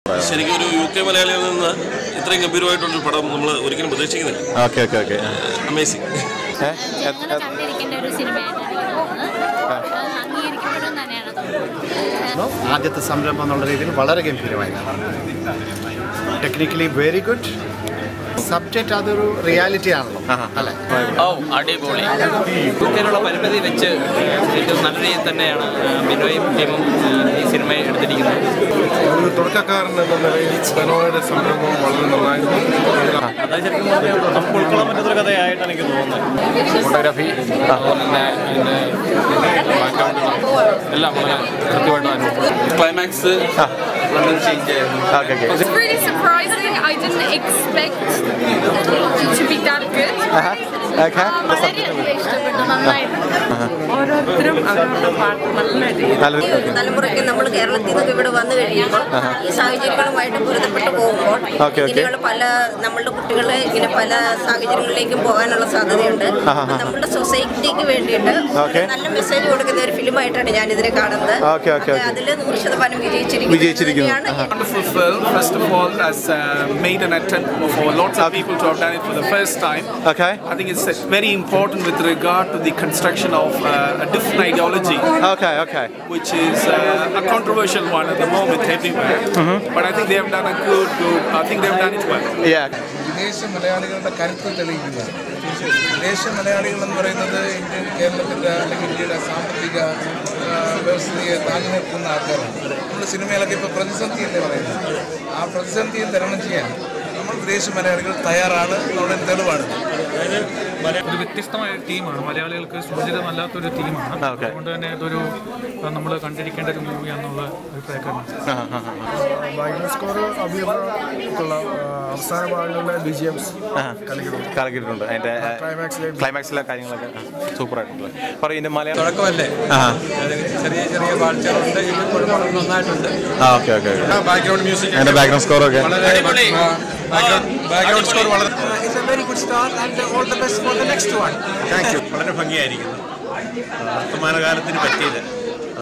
ശരിക്കും ഒരു U K മലയാളിയിൽ നിന്ന് ഇത്രയും ഗംഭീരമായിട്ടുള്ളൊരു പടം നമ്മൾ ഒരിക്കലും പ്രതീക്ഷിക്കുന്നില്ല ഓക്കെ ഓക്കെ ഓക്കെ അമേസിങ് ഞങ്ങൾ കണ്ടിരിക്കേണ്ട ഒരു സിനിമയായിട്ടാണ് എനിക്ക് തോന്നുന്നത് അത് അംഗീകരിക്കപ്പെടും തന്നെയാണ് തോന്നുന്നത് ആദ്യത്തെ സംരംഭം എന്നുള്ള രീതിയിൽ വളരെ ഗംഭീരമായി ടെക്നിക്കലി വെരി ഗുഡ് സബ്ജക്റ്റ് അതൊരു റിയാലിറ്റി ആണല്ലോ അല്ലേ ഓ അടിപൊളി യുക്കെയിലുള്ള പരിമിതി വെച്ച് ഏറ്റവും നല്ല രീതിയിൽ തന്നെയാണ് ആ, ബിനോയും ടീമും ആ, ഈ സിനിമ എടുത്തിരിക്കുന്നത് ഒരു തുടക്കക്കാരൻ എന്ന നിലയിൽ ബെനോയുടെ സംരംഭം വളരെ നന്നായിരുന്നു അത് ശരിക്കും പറഞ്ഞാൽ നമുക്ക് ഉൾക്കൊള്ളാൻ പറ്റുന്ന ഒരു കഥയായിട്ടാണ് എനിക്ക് തോന്നുന്നത് ഫോട്ടോഗ്രാഫി അതുപോലെ തന്നെ അതിൻ്റെ ബാക്ക്ഗ്രൗണ്ടുകൾ എല്ലാം വളരെ കൃത്യമായിട്ട് അനുഭവപ്പെടും ക്ലൈമാക്സ് നല്ലൊരു ചേഞ്ച് ആയിരുന്നു okay okay It's really surprising. I didn't expect it to be that good. Okay വളരെയധികം ഇഷ്ടപ്പെട്ടു നന്നായിട്ട് ഓരോരുത്തരും അവരവരുടെ പാട്ട് നല്ല രീതിയിൽ നല്ലൊരു ഓക്കെ തലമുറയ്ക്ക് നമ്മൾ കേരളത്തിൽ നിന്നൊക്കെ ഇവിടെ വന്നു കഴിയുമ്പോൾ ഈ സാഹചര്യങ്ങളുമായിട്ട് പൊരുത്തപ്പെട്ട് പോകുമ്പോൾ ഓക്കെ, ഓക്കെ. ഇങ്ങനെയുള്ള പല നമ്മളുടെ കുട്ടികളെ ഇങ്ങനെ പല സാഹചര്യങ്ങളിലേക്കും പോകാനുള്ള സാധ്യതയുണ്ട് അപ്പൊ നമ്മളുടെ സൊസൈറ്റിക്ക് വേണ്ടിയിട്ട് ഓക്കെ. നല്ല മെസ്സേജ് കൊടുക്കുന്ന ഒരു ഫിലിമായിട്ടാണ് ഞാൻ ഇതിനെ കാണുന്നത് ഓക്കെ, ഓക്കെ, ഓക്കെ. അതിൽ നൂറ് ശതമാനം വിജയിച്ചിരിക്കുന്നു വിജയിച്ചിരിക്കുന്നു. തന്നെയാണ് ആഹാ. wonderful film. First of all, has uh, made an attempt for lots of people to have done it for the first time. Okay. I think it's uh, very important with regard to the construction of uh, a different ideology, okay okay which is uh, a controversial one at the moment everywhere. But I think they have done a good, good. I think they have done it well. Yeah വിദേശ മലയാളികളുടെ കരുത്ത് തെളിയിക്കുന്നത് വിദേശ മലയാളികൾ എന്ന് പറയുന്നത് Indian കേരളത്തിൻ്റെ അല്ലെങ്കിൽ ഇന്ത്യയുടെ സാമ്പത്തിക ആ, വ്യവസ്ഥയെ താങ്ങി നിൽക്കുന്ന ആൾക്കാരാണ് നമ്മൾ സിനിമയിലൊക്കെ ഇപ്പോൾ പ്രതിസന്ധിയല്ലേ പറയുന്നത് ആ പ്രതിസന്ധിയെ തരണം ചെയ്യാൻ നമ്മൾ വിദേശ മലയാളികൾ തയ്യാറാണ് എന്നുള്ളൊരു തെളിവാണ് ഒരു വ്യത്യസ്തമായ ഒരു ടീമാണ് മലയാളികൾക്ക് സുപരിചിതമല്ലാത്തൊരു ടീമാണ് ഓക്കെ. അതുകൊണ്ട് തന്നെ ഇതൊരു നമ്മൾ കണ്ടിരിക്കേണ്ട ഒരു മൂവിയാണെന്നുള്ള അഭിപ്രായക്കാരനാണ് ബാക്ക്ഗ്രൗണ്ട് സ്കോർ അഭിമുഖത്തുള്ള അവസാന ഭാഗങ്ങളിലെ ബി ജി എംസ് കലക്കിയിട്ടുണ്ട് അതിന്റെ ക്ലൈമാക്സിലെ ക്ലൈമാക്സിലെ കാര്യങ്ങളൊക്കെ സൂപ്പർ ആയിട്ടുണ്ട് പറയും ഇതിന്റെ മലയാളം തുടക്കമല്ലേ ആ ചെറിയ ചെറിയ കാഴ്ചകളുണ്ട് ഇപ്പോഴും വളരെ നന്നായിട്ടുണ്ട് ആ okay okay okay background music അതിന്റെ ബാക്ക്ഗ്രൗണ്ട് സ്കോർ ഒക്കെ ബാക്ക്ഗ്രൗണ്ട് സ്കോർ വളരെ വളരെ ഭംഗിയായിരിക്കുന്നു വർത്തമാനകാലത്തിന് പറ്റിയത്